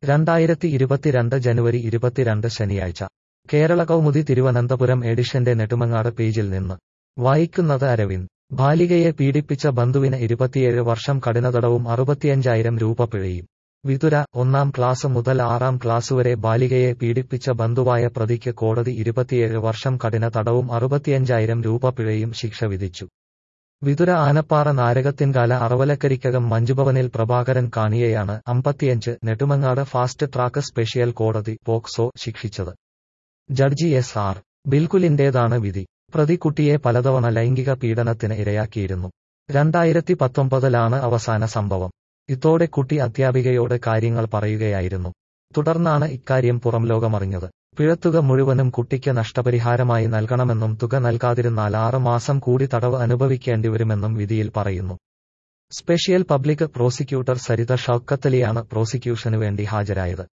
രണ്ടായിരത്തി ഇരുപത്തിരണ്ട് ജനുവരി ഇരുപത്തിരണ്ട് ശനിയാഴ്ച കേരള കൗമുദി തിരുവനന്തപുരം എഡിഷന്റെ നെടുമങ്ങാട് പേജിൽ നിന്ന് വായിക്കുന്നത് അരവിന്ദ് ബാലികയെ പീഡിപ്പിച്ച ബന്ധുവിന് ഇരുപത്തിയേഴ് വർഷം കഠിനതടവും അറുപത്തിയഞ്ചായിരം രൂപ പിഴയും വിതുര ഒന്നാം ക്ലാസ് മുതൽ ആറാം ക്ലാസുവരെ ബാലികയെ പീഡിപ്പിച്ച ബന്ധുവായ പ്രതിക്ക് കോടതി ഇരുപത്തിയേഴ് വർഷം കഠിന തടവും അറുപത്തിയഞ്ചായിരം രൂപ പിഴയും ശിക്ഷ വിധിച്ചു വിതുര ആനപ്പാറ നാരകത്തിൻകാല അറവലക്കരിക്കകം മഞ്ജുഭവനിൽ പ്രഭാകരൻ കാണിയെയാണ് അമ്പത്തിയഞ്ച് നെടുമങ്ങാട് ഫാസ്റ്റ് ട്രാക്ക് സ്പെഷ്യൽ കോടതി പോക്സോ ശിക്ഷിച്ചത് ജഡ്ജി എസ് ആർ ബിൽകുലിന്റേതാണ് വിധി പ്രതി കുട്ടിയെ പലതവണ ലൈംഗിക പീഡനത്തിന് ഇരയാക്കിയിരുന്നു രണ്ടായിരത്തി പത്തൊമ്പതിലാണ് അവസാന സംഭവം ഇതോടെ കുട്ടി അധ്യാപികയോട് കാര്യങ്ങൾ പറയുകയായിരുന്നു തുടർന്നാണ് ഇക്കാര്യം പുറംലോകമറിഞ്ഞത് പിഴത്തുക മുഴുവനും കുട്ടിക്ക് നഷ്ടപരിഹാരമായി നൽകണമെന്നും തുക നൽകാതിരുന്നാൽ ആറ് മാസം കൂടി തടവ് അനുഭവിക്കേണ്ടിവരുമെന്നും വിധിയിൽ പറയുന്നു സ്പെഷ്യൽ പബ്ലിക് പ്രോസിക്യൂട്ടർ സരിത ഷൌക്കത്തലിയാണ് പ്രോസിക്യൂഷനു വേണ്ടി ഹാജരായത്